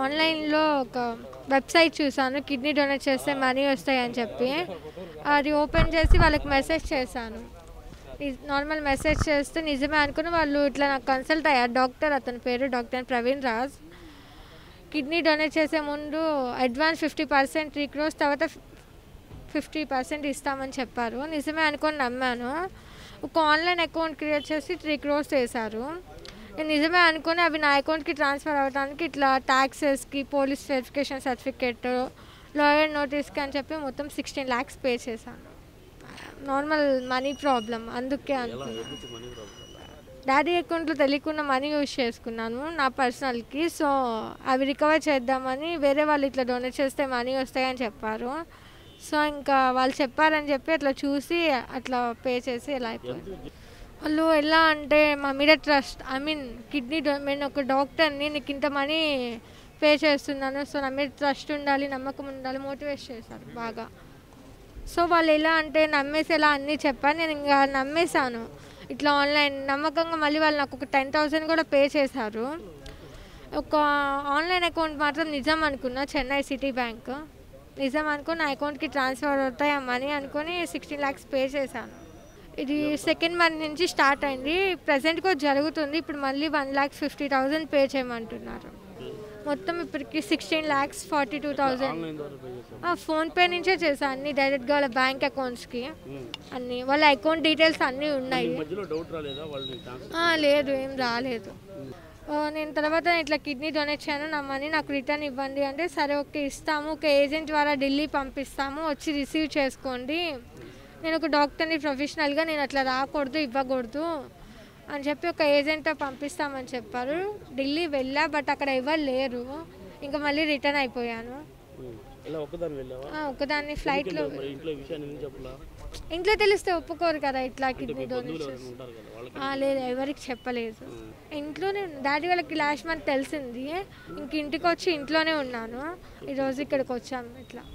ఆన్లైన్లో ఒక వెబ్సైట్ చూసాను కిడ్నీ డొనేట్ చేస్తే మనీ వస్తాయని చెప్పి అది ఓపెన్ చేసి వాళ్ళకి మెసేజ్ చేశాను నార్మల్ మెసేజ్ చేస్తే నిజమే అనుకుని వాళ్ళు ఇట్లా నాకు కన్సల్ట్ అయ్యారు డాక్టర్ అతని పేరు doctor Praveen Raj kidney donate చేసే ముందు advance fifty percent three crores తర్వాత ఫిఫ్టీ పర్సెంట్ ఇస్తామని చెప్పారు నిజమే అనుకొని నమ్మాను ఒక ఆన్లైన్ అకౌంట్ క్రియేట్ చేసి త్రీ క్రోర్స్ వేశారు నేను నిజమే అనుకుని అవి నా అకౌంట్కి ట్రాన్స్ఫర్ అవ్వడానికి ఇట్లా ట్యాక్సెస్కి పోలీస్ వెరిఫికేషన్ సర్టిఫికేట్ లాయర్ నోటీస్కి అని చెప్పి మొత్తం సిక్స్టీన్ ల్యాక్స్ పే చేశాను నార్మల్ మనీ ప్రాబ్లం అందుకే అనుకున్నాను డాడీ అకౌంట్లో తెలియకుండా మనీ యూజ్ చేసుకున్నాను నా పర్సనల్కి సో అవి రికవర్ చేద్దామని వేరే వాళ్ళు ఇట్లా డొనేట్ చేస్తే మనీ వస్తాయని చెప్పారు సో ఇంకా వాళ్ళు చెప్పారని చెప్పి అట్లా చూసి అట్లా పే చేసి ఇలా అయిపోయింది వాళ్ళు ఎలా అంటే మా మీద ట్రస్ట్ ఐ మీన్ కిడ్నీ డొ నేను ఒక డాక్టర్ని నీకు ఇంత మనీ పే చేస్తున్నాను సో నా మీద ట్రస్ట్ ఉండాలి నమ్మకం ఉండాలి మోటివేట్ చేశారు బాగా సో వాళ్ళు ఎలా అంటే నమ్మేసేలా అన్నీ చెప్పాను నేను ఇంకా నమ్మేశాను ఇట్లా ఆన్లైన్ నమ్మకంగా మళ్ళీ వాళ్ళు నాకు ఒక టెన్ థౌసండ్ కూడా పే చేశారు ఒక ఆన్లైన్ అకౌంట్ మాత్రం నిజం అనుకున్నా చెన్నై సిటీ బ్యాంక్ నిజం అనుకుని నా అకౌంట్కి ట్రాన్స్ఫర్ అవుతాయి ఆ మనీ అనుకొని సిక్స్టీన్ ల్యాక్స్ పే చేశాను ఇది సెకండ్ మంత్ నుంచి స్టార్ట్ అయింది ప్రజెంట్ కూడా జరుగుతుంది ఇప్పుడు మళ్ళీ one lakh fifty thousand pay చేయమంటున్నారు మొత్తం ఇప్పటికి sixteen lakhs forty two thousand PhonePe నుంచే చేశాను అన్ని డైరెక్ట్గా వాళ్ళ బ్యాంక్ అకౌంట్స్కి అన్ని వాళ్ళ అకౌంట్ డీటెయిల్స్ అన్నీ ఉన్నాయి మధ్యలో డౌట్ రాలేదా వాళ్ళు ట్రాన్స్ఫర్ ఆ, లేదు ఏం రాలేదు ఆ, నేను తర్వాత ఇట్లా కిడ్నీ డొనేట్ చేయను నా మనీ నాకు రిటర్న్ ఇవ్వండి అంటే సరే ఓకే ఇస్తాము ఒక ఏజెంట్ ద్వారా ఢిల్లీ పంపిస్తాము వచ్చి రిసీవ్ చేసుకోండి నేను ఒక డాక్టర్ని ప్రొఫెషనల్గా నేను అట్లా రాకూడదు ఇవ్వకూడదు అని చెప్పి ఒక ఏజెంట్తో పంపిస్తామని చెప్పారు ఢిల్లీ వెళ్ళా బట్ అక్కడ ఎవరు లేరు ఇంకా మళ్ళీ రిటర్న్ అయిపోయాను ఇలా ఒక్కదాన్ని వెళ్ళావా ఆ, ఒకదాన్ని ఫ్లైట్లో మరి ఇంట్లో ఈ విషయాన్ని ఎందుకు చెప్పలా ఇంట్లో తెలిస్తే ఒప్పుకోరు కదా ఇట్లా కిడ్నీ డొనేట్ చేసి ఉంటారు కదా వాళ్ళకి ఆ, లేదు ఎవరికి చెప్పలేదు ఇంట్లోనే డాడీ వాళ్ళకి లాస్ట్ మంత్ తెలిసింది ఇంక ఇంటికి వచ్చి ఇంట్లోనే ఉన్నాను ఈరోజు ఇక్కడికి వచ్చాము ఇట్లా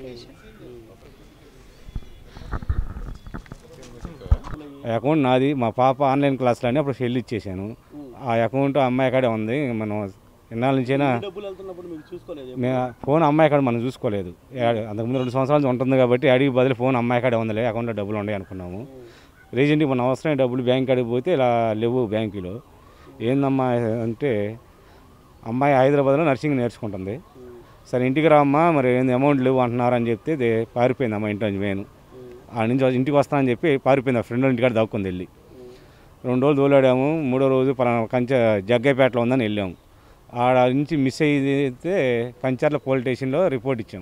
ఆ అకౌంట్ నాది మా పాప ఆన్లైన్ క్లాసులని అప్పుడు సెల్ ఇచ్చేసాను ఆ అకౌంట్ అమ్మాయి కాడే ఉంది మనం ఇన్నాళ్ళ నుంచైనా డబ్బులు వెళ్తున్నప్పుడు మీకు చూసుకోలేదు మే ఫోన్ అమ్మాయి కాడ మనం చూసుకోలేదు యాడ్- అంతకుముందు రెండు సంవత్సరాల నుంచి ఉంటుంది కాబట్టి అడిగి బదులు ఫోన్ అమ్మాయి కాడే ఉందిలే అకౌంట్లో డబ్బులు ఉన్నాయి అనుకున్నాము రీజెంట్గా మన అవసరమైన డబ్బులు బ్యాంక్ కాడికి పోతే ఇలా లేవు బ్యాంకులో ఏందమ్మా అంటే అమ్మాయి హైదరాబాద్లో నర్సింగ్ నేర్చుకుంటుంది సరే ఇంటికి రామ్మా మరి ఏంది అమౌంట్ లేవు అంటున్నారు అని చెప్తే దే పారిపోయింది అమ్మ ఇంటి నుంచి నేను ఆ నుంచి వచ్చి ఇంటికి వస్తా అని చెప్పి పారిపోయింది ఆ ఫ్రెండ్ వాళ్ళ ఇంటికాడ దాక్కుంది వెళ్ళి రెండు రోజులు తోలాడాము మూడో రోజు పలానా కంచె జగ్గైపేటలో ఉందని వెళ్ళాము ఆడ నుంచి మిస్ అయితే కంచర్ల పోలీస్ స్టేషన్లో రిపోర్ట్ ఇచ్చాం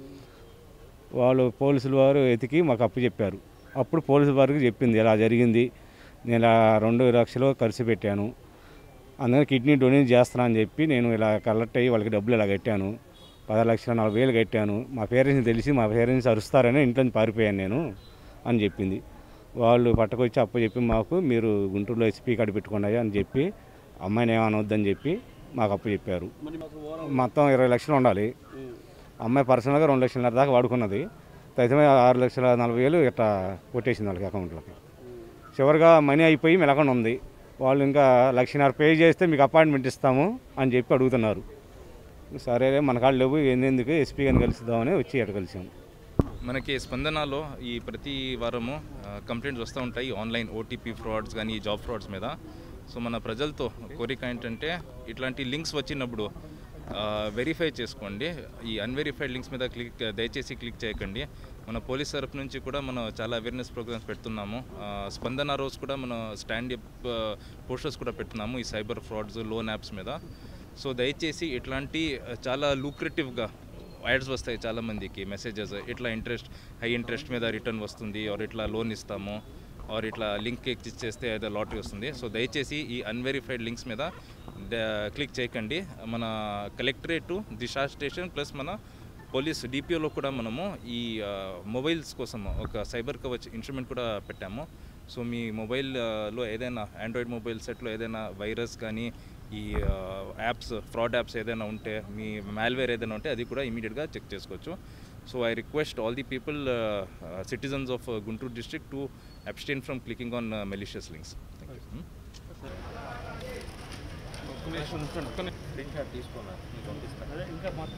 వాళ్ళు పోలీసుల వారు ఎతికి మాకు అప్పు చెప్పారు అప్పుడు పోలీసు వారికి చెప్పింది ఇలా జరిగింది నేను ఇలా రెండు లక్షలు ఖర్చు పెట్టాను అందుకని కిడ్నీ డొనేట్ చేస్తున్నా అని చెప్పి నేను ఇలా కలెక్ట్ అయ్యి వాళ్ళకి డబ్బులు ఇలా కట్టాను పది లక్షల నలభై వేలు కట్టాను మా పేరెంట్స్ని తెలిసి మా పేరెంట్స్ అరుస్తారని ఇంట్లో నుంచి పారిపోయాను నేను అని చెప్పింది వాళ్ళు పట్టుకొచ్చి అప్పు చెప్పి మాకు మీరు గుంటూరులో ఎస్పీ కాడ పెట్టుకున్నాయి అని చెప్పి అమ్మాయిని ఏమనొద్దని చెప్పి మాకు అప్పు చెప్పారు మరి మాకు ఓరం మొత్తం ఇరవై లక్షలు ఉండాలి అమ్మాయి పర్సనల్గా రెండు లక్షలన్నర దాకా వాడుకున్నది అయితే ఆరు లక్షల నలభై వేలు ఇట్లా కొట్టేసింది వాళ్ళకి అకౌంట్లోకి చివరిగా మనీ అయిపోయి మెలకుండా ఉంది వాళ్ళు ఇంకా లక్షన్నర పే చేస్తే మీకు అపాయింట్మెంట్ ఇస్తాము అని చెప్పి అడుగుతున్నారు సరే మన కాళ్ళు లేవు ఎందుకు ఎస్పీ గారిని కలుసుదామని వచ్చి ఎక్కడ కలిసాము మనకి స్పందనలో ఈ ప్రతి వారము ఆ, కంప్లైంట్స్ వస్తూ ఉంటాయి ఆన్లైన్ ఓటీపీ ఫ్రాడ్స్ కానీ జాబ్ ఫ్రాడ్స్ మీద సో మన ప్రజలతో కోరిక ఏంటంటే ఇట్లాంటి లింక్స్ వచ్చినప్పుడు వెరిఫై చేసుకోండి ఈ అన్వెరిఫైడ్ లింక్స్ మీద క్లిక్ దయచేసి క్లిక్ చేయకండి మన పోలీస్ తరఫు నుంచి కూడా మనం చాలా అవేర్నెస్ ప్రోగ్రామ్స్ పెడుతున్నాము ఆ, స్పందన రోజు కూడా మనం స్టాండ్ అప్ పోస్టర్స్ కూడా పెడుతున్నాము ఈ సైబర్ ఫ్రాడ్స్ లోన్ యాప్స్ మీద సో దయచేసి ఇట్లాంటి ఆ, చాలా లూక్రేటివ్గా యాడ్స్ వస్తాయి చాలా మందికి మెసేజెస్ ఇట్లా ఇంట్రెస్ట్ హై ఇంట్రెస్ట్ మీద రిటర్న్ వస్తుంది ఆర్ ఇట్లా లోన్ ఇస్తాము ఆర్ ఇట్లా లింక్ చేస్తే ఏదో లాటరీ వస్తుంది సో దయచేసి ఈ అన్వెరిఫైడ్ లింక్స్ మీద ద- క్లిక్ చేయకండి మన కలెక్టరేట్ దిశా స్టేషన్ ప్లస్ మన పోలీస్ డిపిఓలో కూడా మనము ఈ ఆ, మొబైల్స్ కోసం ఒక సైబర్ కవచ్ ఇన్స్ట్రుమెంట్ కూడా పెట్టాము సో మీ మొబైల్లో ఏదైనా ఆండ్రాయిడ్ మొబైల్ సెట్లో ఏదైనా వైరస్ కానీ ఈ ఆ, యాప్స్ ఫ్రాడ్ యాప్స్ ఏదైనా ఉంటే మీ మాల్వేర్ ఏదైనా ఉంటే అది కూడా ఇమీడియట్గా చెక్ చేసుకోవచ్చు so I request all the people citizens of Guntur district to abstain from clicking on malicious links thank you screenshot తీసుకున్నా మీకు పంపిస్తాను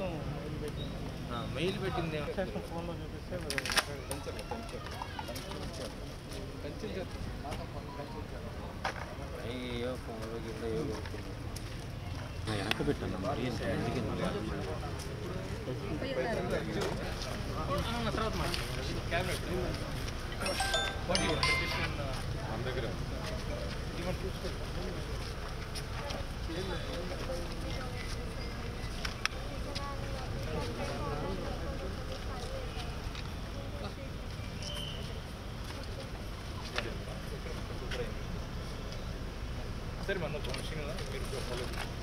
మెయిల్ పెట్టింది అయ్యో ఫోన్లో కింద వెనక పెట్టాను సరే మన మిషన్ మీరు